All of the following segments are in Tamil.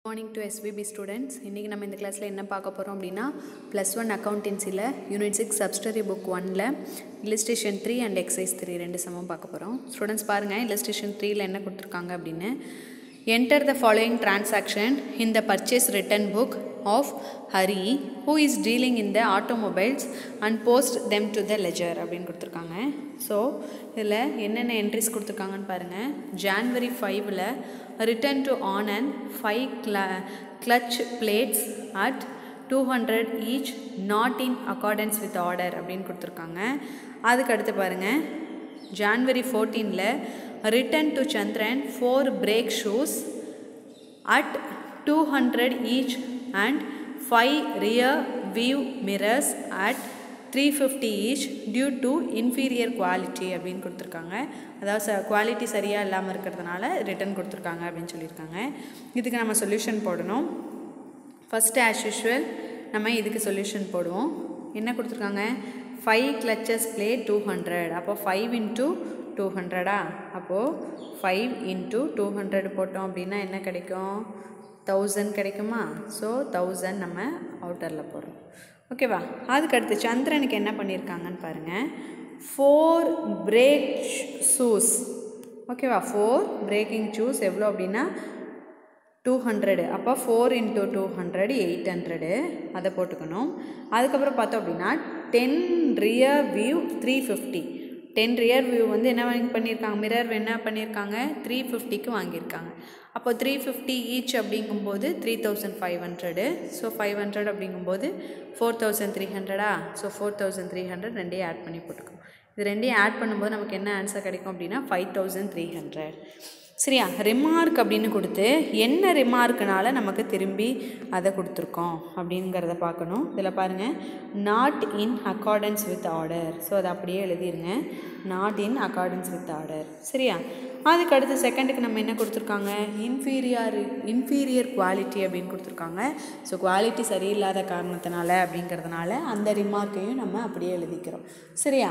மார்னிங் டு எஸ்பிபி ஸ்டூடெண்ட்ஸ் இன்றைக்கி நம்ம இந்த கிளாஸில் என்ன பார்க்க போகிறோம் அப்படின்னா ப்ளஸ் ஒன் அக்கௌண்டன்சியில் யூனிட் சிக்ஸ் சப்ஸ்டரி புக் ஒனில் illustration three and exercise three ரெண்டு சமம் பார்க்க போகிறோம் ஸ்டூடெண்ட்ஸ் பாருங்கள் இல்லஸ்ட்ரேஷன் த்ரீயில் என்ன கொடுத்துருக்காங்க அப்படின்னு enter the following transaction in the purchase return book of Hari who is dealing in the automobiles and post them to the ledger அப்படின்னு கொடுத்துருக்காங்க ஸோ இதில் என்னென்ன என்ட்ரிஸ் கொடுத்துருக்காங்கன்னு பாருங்கள் ஜான்வரி ஃபைவ்ல return to Anand five கிள clutch plates at two hundred each not in accordance with order அப்படின்னு கொடுத்துருக்காங்க அதுக்கு அடுத்து பாருங்கள் ஜான்வரி ஃபோர்டீனில் return to Chandran four brake shoes at two hundred each and five rear view mirrors at three fifty each due to inferior quality அப்படின்னு கொடுத்துருக்காங்க அதாவது ச குவாலிட்டி சரியாக இல்லாமல் இருக்கிறதுனால ரிட்டன் கொடுத்துருக்காங்க அப்படின்னு சொல்லியிருக்காங்க இதுக்கு நம்ம சொல்யூஷன் போடணும் ஃபஸ்ட்டு ஆஸ் யூஷுவல் நம்ம இதுக்கு சொல்யூஷன் போடுவோம் என்ன கொடுத்துருக்காங்க five clutches plate two hundred அப்போ ஃபைவ் இன்ட்டு டூ ஹண்ட்ரடா அப்போது ஃபைவ் இன்ட்டு டூ ஹண்ட்ரட் போட்டோம் அப்படின்னா என்ன கிடைக்கும் தௌசண்ட் கிடைக்குமா ஸோ தௌசண்ட் நம்ம அவுட்டரில் போடுறோம் ஓகேவா அதுக்கு அடுத்து சந்திரனுக்கு என்ன பண்ணியிருக்காங்கன்னு பாருங்கள் ஃபோர் பிரேக் ஷூஸ் ஓகேவா ஃபோர் பிரேக்கிங் ஷூஸ் எவ்வளோ அப்படின்னா டூ ஹண்ட்ரடு அப்போ four into two hundred eight hundred அதை போட்டுக்கணும் அதுக்கப்புறம் பார்த்தோம் அப்படின்னா ten rear view three fifty ten rear view வந்து என்ன வாங்கி பண்ணியிருக்காங்க மிரர் என்ன பண்ணியிருக்காங்க த்ரீ ஃபிஃப்டிக்கு வாங்கியிருக்காங்க அப்போ த்ரீ ஃபிஃப்டி ஈச் அப்படிங்கும்போது three thousand five hundred so five hundred அப்படிங்கும்போது ஃபோர் தௌசண்ட் த்ரீ ஹண்ட்ரடா so four thousand three hundred ரெண்டையும் ஆட் பண்ணி போட்டுக்கோம் இது ரெண்டையும் ஆட் பண்ணும்போது நமக்கு என்ன ஆன்சர் கிடைக்கும் அப்படின்னா ஃபைவ் தௌசண்ட் த்ரீ ஹண்ட்ரட் சரியா ரிமார்க் அப்படின்னு கொடுத்து என்ன ரிமார்க்குனால நமக்கு திரும்பி அதை கொடுத்துருக்கோம் அப்படிங்கிறத பார்க்கணும் இதில் பாருங்கள் not in accordance with order so அதை அப்படியே எழுதிருங்க not in accordance with order சரியா அதுக்கு அடுத்து செகண்டுக்கு நம்ம என்ன கொடுத்துருக்காங்க இன்ஃபீரியர் இன்ஃபீரியர் குவாலிட்டி அப்படின்னு கொடுத்துருக்காங்க ஸோ குவாலிட்டி சரியில்லாத காரணத்தினால அப்படிங்கிறதுனால அந்த ரிமார்க்கையும் நம்ம அப்படியே எழுதிக்கிறோம் சரியா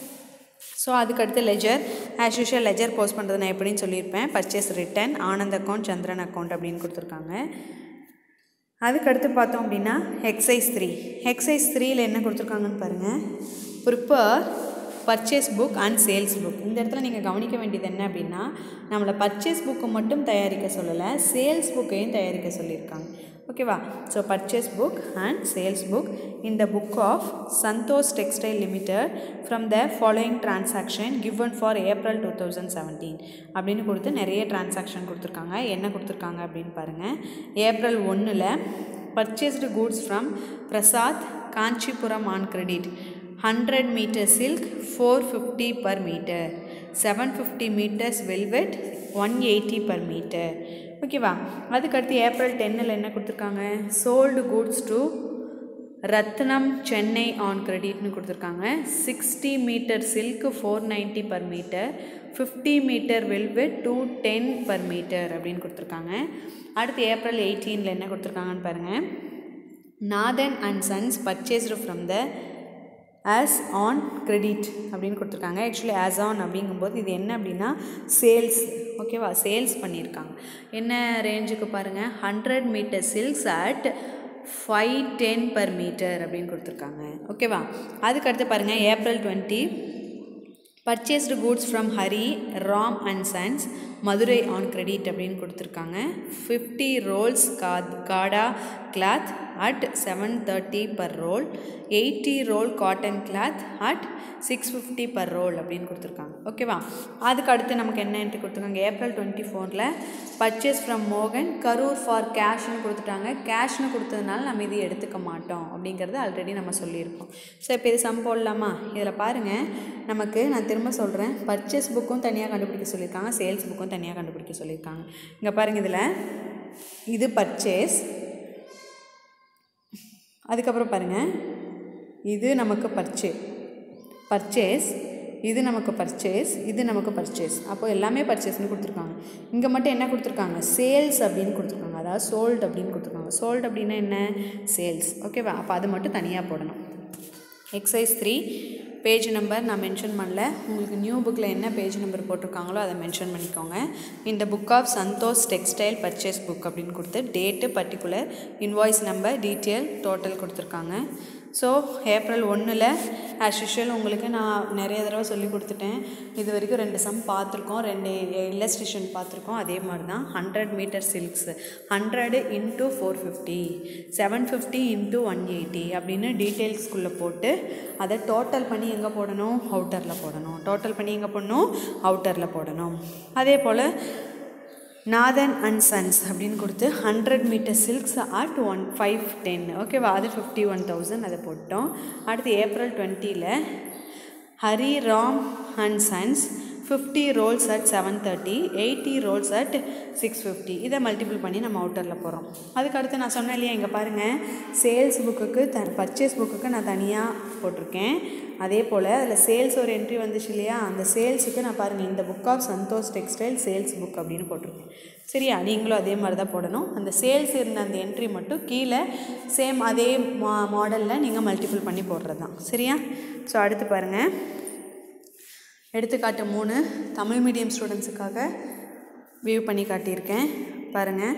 ஸோ அதுக்கடுத்து ledger as usual ledger post பண்ணுறது நான் எப்படின்னு சொல்லியிருப்பேன் purchase return Anand account Chandran account அப்படின்னு கொடுத்துருக்காங்க அதுக்கடுத்து பார்த்தோம் அப்படின்னா எக்ஸைஸ் த்ரீ எக்ஸைஸ் த்ரீயில் என்ன கொடுத்துருக்காங்கன்னு பாருங்கள் prepare purchase book and sales book இந்த இடத்துல நீங்கள் கவனிக்க வேண்டியது என்ன அப்படின்னா நம்மளை பர்ச்சேஸ் புக்கு மட்டும் தயாரிக்க சொல்லலை சேல்ஸ் புக்கையும் தயாரிக்க சொல்லியிருக்காங்க ஓகேவா so purchase book and sales book இந்த book of Santosh textile limited from the following transaction given for April two thousand seventeen அப்படின்னு கொடுத்து நிறைய டிரான்சாக்ஷன் கொடுத்துருக்காங்க என்ன கொடுத்துருக்காங்க அப்படின்னு பாருங்கள் ஏப்ரல் ஒன்றில் purchased goods from Prasad Kanchipuram on credit hundred meter silk four fifty per meter seven fifty meters velvet one eighty per meter ஓகேவா அதுக்கடுத்து ஏப்ரல் டென்னில் என்ன கொடுத்துருக்காங்க sold goods to Ratnam Chennai on கிரெடிட்னு கொடுத்துருக்காங்க sixty meter silk four ninety per meter fifty meter velvet two ten per meter அப்படின்னு கொடுத்துருக்காங்க அடுத்து ஏப்ரல் எயிட்டீனில் என்ன கொடுத்துருக்காங்கன்னு பாருங்கள் Nathan and sons purchased from the as on credit அப்படின்னு கொடுத்துருக்காங்க ஆக்சுவலி ஆஸ் ஆன் அப்படிங்கும்போது இது என்ன அப்படின்னா சேல்ஸ் ஓகேவா சேல்ஸ் பண்ணியிருக்காங்க என்ன ரேஞ்சுக்கு பாருங்கள் hundred meter silks at five ten per meter அப்படின்னு கொடுத்துருக்காங்க ஓகேவா அதுக்கடுத்து பாருங்கள் April twenty purchased goods from Hari Ram and sons Madurai on credit அப்படின்னு கொடுத்துருக்காங்க ஃபிஃப்டி ரோல்ஸ் காத் காடா cloth at seven thirty per roll eighty roll cotton cloth at six fifty per roll அப்படின்னு கொடுத்துருக்காங்க ஓகேவா அதுக்கு அடுத்து நமக்கு என்ன என்ட்ரி கொடுத்துருக்காங்க ஏப்ரல் டுவெண்ட்டி ஃபோரில் பர்ச்சேஸ் ஃப்ரம் மோகன் கரூர் ஃபார் கேஷ்னு கொடுத்துட்டாங்க கேஷ்னு கொடுத்ததுனால நம்ம இது எடுத்துக்க மாட்டோம் அப்படிங்கிறது ஆல்ரெடி நம்ம சொல்லியிருக்கோம் ஸோ இப்போ இது சம் போடலாமா இதில் பாருங்கள் நமக்கு நான் திரும்ப சொல்கிறேன் பர்ச்சேஸ் புக்கும் தனியாக கண்டுபிடிக்க சொல்லியிருக்காங்க சேல்ஸ் புக்கும் தனியாக கண்டுபிடிக்க சொல்லியிருக்காங்க இங்கே பாருங்கள் இதில் இது பர்ச்சேஸ் அதுக்கப்புறம் பாருங்கள் இது நமக்கு பர்ச்சே பர்ச்சேஸ் இது நமக்கு பர்ச்சேஸ் இது நமக்கு பர்ச்சேஸ் அப்போ எல்லாமே பர்ச்சேஸ்னு கொடுத்துருக்காங்க இங்கே மட்டும் என்ன கொடுத்துருக்காங்க சேல்ஸ் அப்படின்னு கொடுத்துருக்காங்க அதாவது சோல்டு அப்படின்னு கொடுத்துருக்காங்க சோல்டு அப்படின்னா என்ன சேல்ஸ் ஓகேவா அப்போ அது மட்டும் தனியாக போடணும் எக்ஸைஸ் த்ரீ பேஜ் நம்பர் நான் மென்ஷன் பண்ணல உங்களுக்கு நியூ புக்கில் என்ன பேஜ் நம்பர் போட்டிருக்காங்களோ அதை மென்ஷன் பண்ணிக்கோங்க இந்த book of Santosh textile purchase book அப்படின்னு கொடுத்து date particular invoice number detail total கொடுத்துருக்காங்க ஸோ ஏப்ரல் ஒன்றில் ஆஸ் யூஷுவல் உங்களுக்கு நான் நிறைய தடவை சொல்லி கொடுத்துட்டேன் இது வரைக்கும் ரெண்டு சம் பார்த்துருக்கோம் ரெண்டு இல்லஸ்ட்ரேஷன் பார்த்துருக்கோம் அதே மாதிரி தான் hundred meter silks hundred into four fifty seven fifty into one eighty அப்படின்னு டீட்டெயில்ஸ்குள்ளே போட்டு அதை டோட்டல் பண்ணி எங்கே போடணும் அவுட்டரில் போடணும் டோட்டல் பண்ணி எங்கே போடணும் அவுட்டரில் போடணும் அதே போல் நாதன் அண்ட் சன்ஸ் அப்படின்னு கொடுத்து hundred meter silks at one five ten ஓகேவா அது ஃபிஃப்டி ஒன் தௌசண்ட் அதை போட்டோம் அடுத்து ஏப்ரல் டுவெண்ட்டியில் Hari Ram and sons fifty rolls at seven thirty eighty rolls at six fifty இதை மல்டிபிள் பண்ணி நம்ம அவுட்டரில் போகிறோம் அதுக்கடுத்து நான் சொன்னேன் இல்லையா இங்கே பாருங்கள் சேல்ஸ் புக்குக்கு த பர்ச்சேஸ் புக்குக்கு நான் தனியாக போட்டிருக்கேன் அதே போல் அதில் சேல்ஸ் ஒரு என்ட்ரி வந்துச்சு இல்லையா அந்த சேல்ஸுக்கு நான் பாருங்கள் இந்த book of Santosh textile sales book அப்படின்னு போட்டிருக்கேன் சரியா நீங்களும் அதே மாதிரி தான் போடணும் அந்த சேல்ஸ் இருந்த அந்த என்ட்ரி மட்டும் கீழே சேம் அதே மா மாடலில் நீங்கள் மல்டிபிள் பண்ணி போடுறது தான் சரியா ஸோ அடுத்து பாருங்கள் எடுத்துக்காட்டு மூணு தமிழ் மீடியம் ஸ்டூடெண்ட்ஸுக்காக வியூ பண்ணி காட்டியிருக்கேன் பாருங்கள்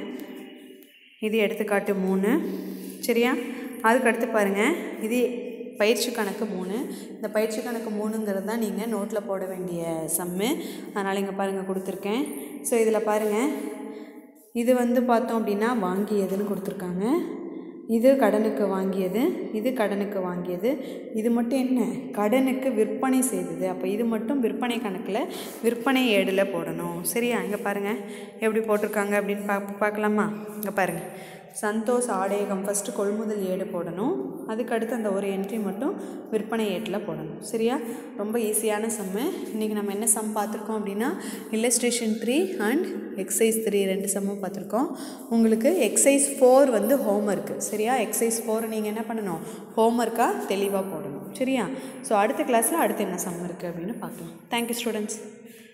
இது எடுத்துக்காட்டு மூணு சரியா அதுக்கடுத்து பாருங்கள் இது பயிற்சி கணக்கு மூணு இந்த பயிற்சி கணக்கு மூணுங்கிறது தான் நீங்கள் நோட்டில் போட வேண்டிய சம்மு அதனால் இங்கே பாருங்கள் கொடுத்துருக்கேன் ஸோ இதில் பாருங்கள் இது வந்து பார்த்தோம் அப்படின்னா வாங்கியதுன்னு கொடுத்துருக்காங்க இது கடனுக்கு வாங்கியது இது கடனுக்கு வாங்கியது இது மட்டும் என்ன கடனுக்கு விற்பனை செய்தது அப்போ இது மட்டும் விற்பனை கணக்கில் விற்பனை ஏடில் போடணும் சரியா இங்கே பாருங்கள் எப்படி போட்டிருக்காங்க அப்படின்னு பா பார்க்கலாமா இங்கே பாருங்கள் சந்தோஷ் ஆடையகம் ஃபஸ்ட்டு கொள்முதல் ஏடு போடணும் அதுக்கடுத்து அந்த ஒரு என்ட்ரி மட்டும் விற்பனை ஏட்டில் போடணும் சரியா ரொம்ப ஈஸியான சம்மு இன்றைக்கி நம்ம என்ன சம் பார்த்துருக்கோம் அப்படின்னா illustration three and exercise three ரெண்டு சம்மும் பார்த்துருக்கோம் உங்களுக்கு எக்ஸசைஸ் ஃபோர் வந்து ஹோம்ஒர்க்கு சரியா எக்ஸசைஸ் ஃபோர் நீங்கள் என்ன பண்ணணும் ஹோம்ஒர்க்காக தெளிவாக போடணும் சரியா ஸோ அடுத்த கிளாஸில் அடுத்து என்ன சம் இருக்குது அப்படின்னு பார்க்கலாம் தேங்க்யூ ஸ்டூடெண்ட்ஸ்